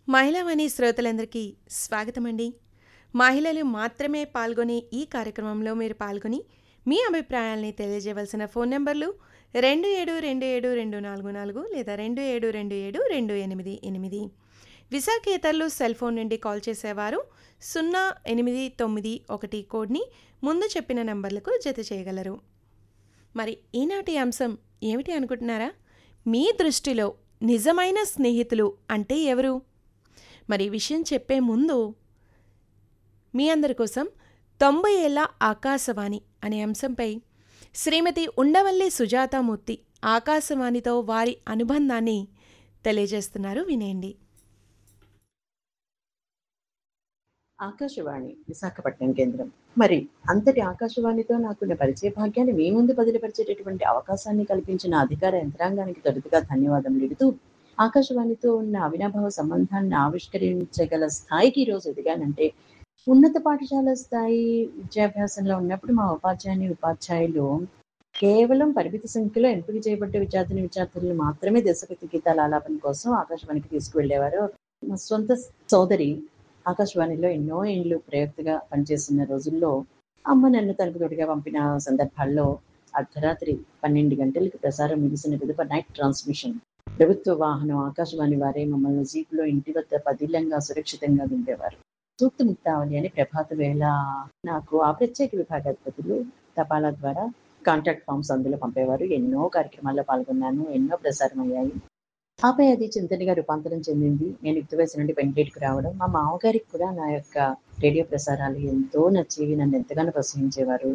మహిళావాణి శ్రోతలందరికీ స్వాగతం అండి మహిళలు మాత్రమే పాల్గొనే ఈ కార్యక్రమంలో మీరు పాల్గొని మీ అభిప్రాయాల్ని తెలియజేయవలసిన ఫోన్ నెంబర్లు రెండు ఏడు రెండు ఏడు రెండు నాలుగు నాలుగు లేదా రెండు ఏడు రెండు ఏడు రెండు ఎనిమిది ఎనిమిది విశాఖేతరులు సెల్ ఫోన్ నుండి కాల్ చేసేవారు సున్నా ఎనిమిది తొమ్మిది ఒకటి కోడ్ని ముందు చెప్పిన నంబర్లకు జత చేయగలరు మరి ఈనాటి అంశం ఏమిటి అనుకుంటున్నారా మీ దృష్టిలో నిజమైన స్నేహితులు అంటే ఎవరు మరి ఈ విషయం చెప్పే ముందు మీ అందరి కోసం తొంభై ఏళ్ల ఆకాశవాణి అనే అంశంపై శ్రీమతి ఉండవల్లి సుజాతామూర్తి ఆకాశవాణితో వారి అనుబంధాన్ని తెలియజేస్తున్నారు వినేయండి ఆకాశవాణి విశాఖపట్నం కేంద్రం మరి అంతటి ఆకాశవాణితో నాకున్న పరిచయ భాగ్యాన్ని మీ ముందు బదిలిపరిచేటటువంటి అవకాశాన్ని కల్పించిన అధికార యంత్రాంగానికి తొలుతగా ధన్యవాదం నిడుతూ ఆకాశవాణితో ఉన్న అవినాభావ సంబంధాన్ని ఆవిష్కరించగల స్థాయికి ఈరోజు ఎదిగానంటే ఉన్నత పాఠశాల స్థాయి విద్యాభ్యాసంలో ఉన్నప్పుడు మా ఉపాధ్యాయుని ఉపాధ్యాయులు కేవలం పరిమిత సంఖ్యలో ఎంపిక చేయబడ్డ విద్యార్థిని విద్యార్థులను మాత్రమే దేశభక్తి గీతాల ఆలాపన కోసం ఆకాశవాణికి తీసుకువెళ్ళేవారు మా సొంత సోదరి ఆకాశవాణిలో ఎన్నో ఏండ్లు ప్రయోక్తగా పనిచేస్తున్న రోజుల్లో అమ్మ నన్ను తలుపు తోడుగా పంపిన సందర్భాల్లో అర్ధరాత్రి పన్నెండు గంటలకు ప్రసారం ముగిసిన పిదప నైట్ ట్రాన్స్మిషన్ ప్రభుత్వ వాహనం ఆకాశవాణి వారే మమ్మల్ని జీపులో ఇంటి వద్ద పదిలంగా సురక్షితంగా దింపేవారు సూక్త ముక్తావళి అని ప్రభాత వేళ నాకు ఆ ప్రత్యేక విభాగాధిపతులు తపాలా ద్వారా కాంటాక్ట్ ఫామ్స్ అందులో పంపేవారు ఎన్నో కార్యక్రమాల్లో పాల్గొన్నాను ఎన్నో ప్రసారం అయ్యాయి ఆపై అది చింతనిగా రూపాంతరం చెందింది నేను యుక్త వయసు నుండి పెంటేట్కి రావడం మా మామగారికి కూడా నా యొక్క రేడియో ప్రసారాలు ఎంతో నచ్చేవి నన్ను ఎంతగానో ప్రోత్సహించేవారు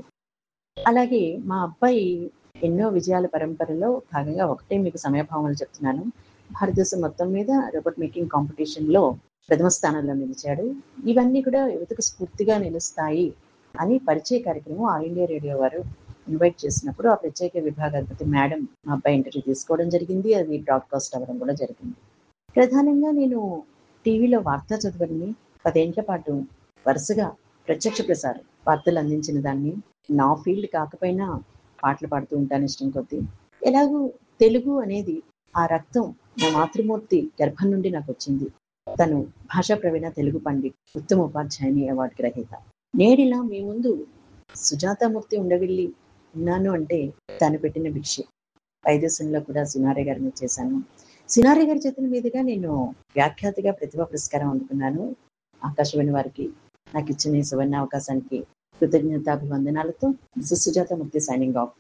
అలాగే మా అబ్బాయి ఎన్నో విజయాల పరంపరలో భాగంగా ఒకటే మీకు సమయభావనలు చెప్తున్నాను భారతదేశం మొత్తం మీద రోబోట్ మేకింగ్ కాంపిటీషన్లో ప్రథమ స్థానంలో నిలిచాడు ఇవన్నీ కూడా యువతకు స్ఫూర్తిగా నిలుస్తాయి అని పరిచయ కార్యక్రమం ఆల్ ఇండియా రేడియో వారు ఇన్వైట్ చేసినప్పుడు ఆ ప్రత్యేక విభాగాధిపతి మేడం మా అబ్బాయి ఇంటర్వ్యూ తీసుకోవడం జరిగింది అది బ్రాడ్కాస్ట్ అవ్వడం కూడా జరిగింది ప్రధానంగా నేను టీవీలో వార్తా చదవని పదేళ్ల పాటు వరుసగా ప్రత్యక్ష ప్రసారం వార్తలు అందించిన దాన్ని నా ఫీల్డ్ కాకపోయినా పాటలు పాడుతూ ఉంటాను ఇష్టం కొద్దీ ఎలాగూ తెలుగు అనేది ఆ రక్తం నా మాతృమూర్తి గర్భం నుండి నాకు వచ్చింది తను భాషా ప్రవీణ తెలుగు పండిట్ ఉత్తమ ఉపాధ్యాయుని అవార్డు గ్రహీత నేడిలా మీ ముందు సుజాతామూర్తి ఉండవిల్లి ఉన్నాను అంటే తను పెట్టిన భిక్ష వైద్యసంలో కూడా సినారే గారి మీద చేశాను సినారే గారి చేతుల మీదుగా నేను వ్యాఖ్యాతగా ప్రతిభా పురస్కారం అందుకున్నాను ఆకాశవాణి వారికి నాకు ఇచ్చిన ఈ సువర్ణ అవకాశానికి కృతజ్ఞతాభివందనాలతో Mrs Sujathamurthy signing off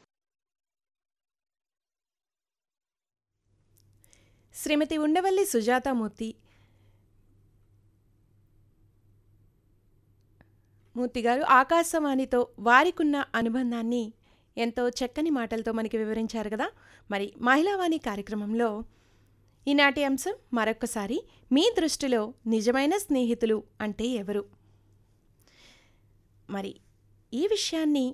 Shrimati Undavalli Sujathamurthy Murthy garu ఆకాశవాణితో వారికున్న అనుబంధాన్ని ఎంతో చక్కని మాటలతో మనకి వివరించారు కదా మరి మహిళావాణి కార్యక్రమంలో ఈనాటి అంశం మరొకసారి మీ దృష్టిలో నిజమైన స్నేహితులు అంటే ఎవరు మరి ఈ విషయాన్ని